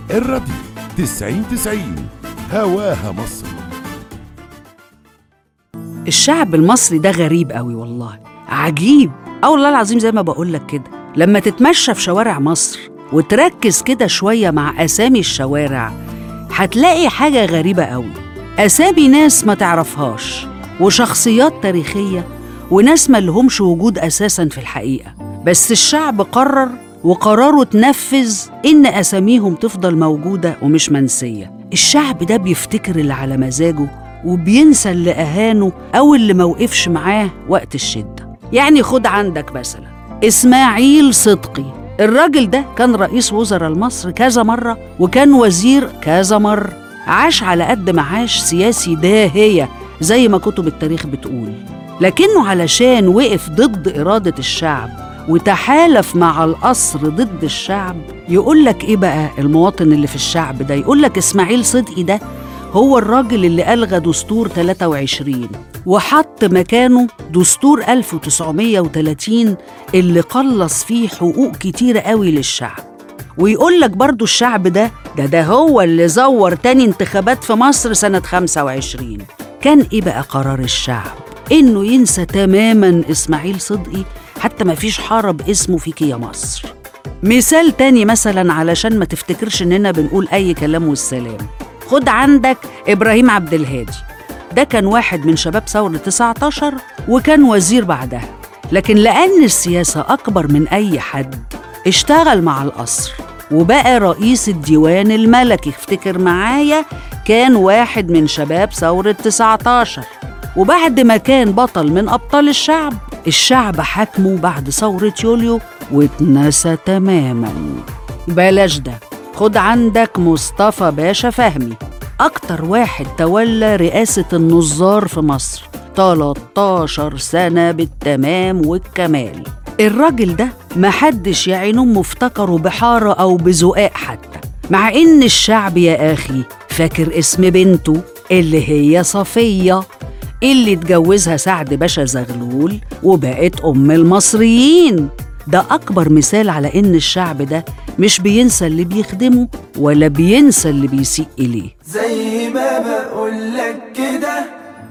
الراديو تسعين تسعين هواها مصر الشعب المصري ده غريب قوي والله عجيب اه والله العظيم زي ما بقول لك كده لما تتمشى في شوارع مصر وتركز كده شوية مع أسامي الشوارع هتلاقي حاجة غريبة قوي أسامي ناس ما تعرفهاش وشخصيات تاريخية وناس ما لهمش وجود أساسا في الحقيقة بس الشعب قرر وقراره تنفذ إن أساميهم تفضل موجودة ومش منسية الشعب ده بيفتكر اللي على مزاجه وبينسى اللي أهانه أو اللي موقفش معاه وقت الشدة يعني خد عندك مثلا إسماعيل صدقي الراجل ده كان رئيس وزراء مصر كذا مرة وكان وزير كذا مرة عاش على قد ما عاش سياسي داهية زي ما كتب التاريخ بتقول لكنه علشان وقف ضد إرادة الشعب وتحالف مع القصر ضد الشعب يقول لك إيه بقى المواطن اللي في الشعب ده يقول لك إسماعيل صدقي ده هو الراجل اللي ألغى دستور 23 وحط مكانه دستور 1930 اللي قلص فيه حقوق كتيرة قوي للشعب ويقول لك برضو الشعب ده ده ده هو اللي زور تاني انتخابات في مصر سنة 25 كان إيه بقى قرار الشعب؟ إنه ينسى تماما إسماعيل صدقي حتى ما فيش حارة باسمه فيك يا مصر مثال تاني مثلا علشان ما تفتكرش إننا بنقول أي كلام والسلام خد عندك إبراهيم عبد الهادي ده كان واحد من شباب ثورة 19 وكان وزير بعدها لكن لأن السياسة أكبر من أي حد اشتغل مع القصر وبقى رئيس الديوان الملكي افتكر معايا كان واحد من شباب ثورة 19 وبعد ما كان بطل من أبطال الشعب الشعب حكمه بعد ثورة يوليو واتنسى تماما بلاش ده خد عندك مصطفى باشا فهمي أكتر واحد تولى رئاسة النظار في مصر 13 سنة بالتمام والكمال الراجل ده محدش يا عين أمه افتكره بحارة أو بزقاق حتى مع إن الشعب يا أخي فاكر اسم بنته اللي هي صفية اللي اتجوزها سعد باشا زغلول وبقت أم المصريين ده أكبر مثال على إن الشعب ده مش بينسى اللي بيخدمه ولا بينسى اللي بيسيء إليه زي ما بقولك كده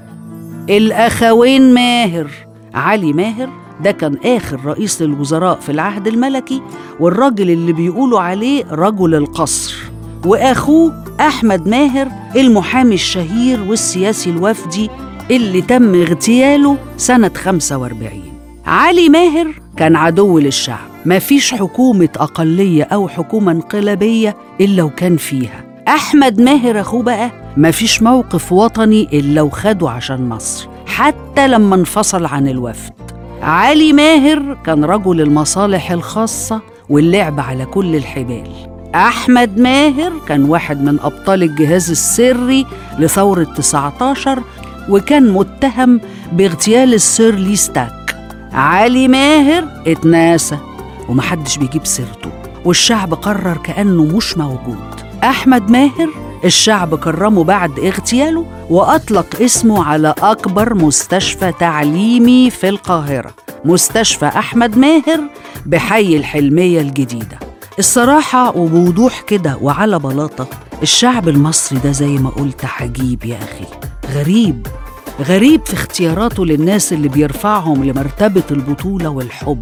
الأخوين ماهر علي ماهر ده كان آخر رئيس للوزراء في العهد الملكي والراجل اللي بيقولوا عليه رجل القصر وأخوه أحمد ماهر المحامي الشهير والسياسي الوفدي اللي تم اغتياله سنة 45 علي ماهر كان عدو للشعب مفيش حكومة أقلية أو حكومة انقلابية إلا وكان فيها أحمد ماهر أخوه بقى مفيش موقف وطني إلا وخده عشان مصر حتى لما انفصل عن الوفد علي ماهر كان رجل المصالح الخاصة واللعب على كل الحبال أحمد ماهر كان واحد من أبطال الجهاز السري لثورة 19 وكان متهم باغتيال السير ليستاك علي ماهر اتناسى ومحدش بيجيب سيرته والشعب قرر كأنه مش موجود أحمد ماهر الشعب كرمه بعد اغتياله وأطلق اسمه على أكبر مستشفى تعليمي في القاهرة مستشفى أحمد ماهر بحي الحلمية الجديدة الصراحة وبوضوح كده وعلى بلاطة الشعب المصري ده زي ما قلت عجيب يا أخي غريب غريب في اختياراته للناس اللي بيرفعهم لمرتبة البطولة والحب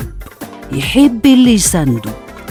يحب اللي يسنده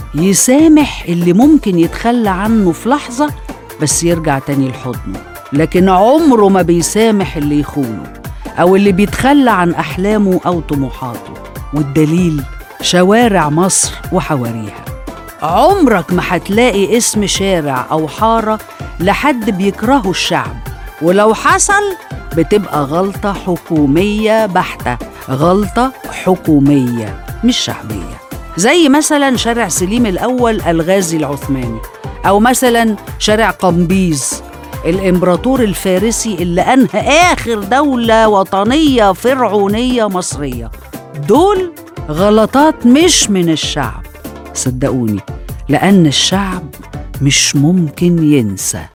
يسامح اللي ممكن يتخلى عنه في لحظة بس يرجع تاني لحضنه لكن عمره ما بيسامح اللي يخونه أو اللي بيتخلى عن أحلامه أو طموحاته والدليل شوارع مصر وحواريها عمرك ما هتلاقي اسم شارع أو حارة لحد بيكرهه الشعب ولو حصل بتبقى غلطة حكومية بحتة غلطة حكومية مش شعبية زي مثلا شارع سليم الأول الغازي العثماني أو مثلا شارع قمبيز الإمبراطور الفارسي اللي أنهى آخر دولة وطنية فرعونية مصرية دول غلطات مش من الشعب صدقوني لأن الشعب مش ممكن ينسى